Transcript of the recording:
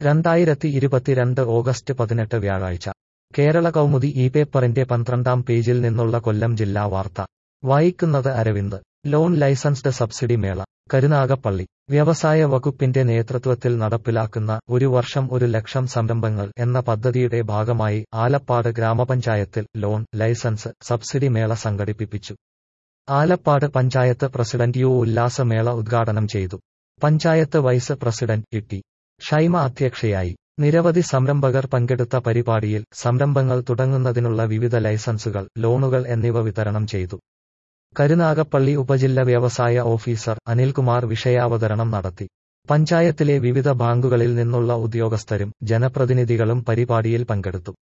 രണ്ടായിരത്തി ഇരുപത്തിരണ്ട് ഓഗസ്റ്റ് പതിനെട്ട് വ്യാഴാഴ്ച കേരള കൗമുദി ഈ പേപ്പറിന്റെ പന്ത്രണ്ടാം പേജിൽ നിന്നുള്ള കൊല്ലം ജില്ലാ വാർത്ത വായിക്കുന്നത് അരവിന്ദ് ലോൺ ലൈസൻസ്ഡ് സബ്സിഡി മേള കരുനാഗപ്പള്ളി വ്യവസായ വകുപ്പിന്റെ നേതൃത്വത്തിൽ നടപ്പിലാക്കുന്ന ഒരു വർഷം ഒരു ലക്ഷം സംരംഭങ്ങൾ എന്ന പദ്ധതിയുടെ ഭാഗമായി ആലപ്പാട് ഗ്രാമപഞ്ചായത്തിൽ ലോൺ ലൈസൻസ് സബ്സിഡി മേള സംഘടിപ്പിച്ചു ആലപ്പാട് പഞ്ചായത്ത് പ്രസിഡന്റ് യു ഉല്ലാസ മേള ഉദ്ഘാടനം ചെയ്തു panchayat vice president E Shaima അധ്യക്ഷയായി നിരവധി സംരംഭകർ പങ്കെടുത്ത പരിപാടിയിൽ സംരംഭങ്ങൾ തുടങ്ങുന്നതിനുള്ള വിവിധ ലൈസൻസുകൾ ലോണുകൾ എന്നിവ വിതരണം ചെയ്തു കരുനാഗപ്പള്ളി ഉപജില്ല വ്യവസായ ഓഫീസർ അനിൽകുമാർ വിഷയാവതരണം നടത്തി പഞ്ചായത്തിലെ വിവിധ ബാങ്കുകളിൽ നിന്നുള്ള ഉദ്യോഗസ്ഥരും ജനപ്രതിനിധികളും പരിപാടിയിൽ പങ്കെടുത്തു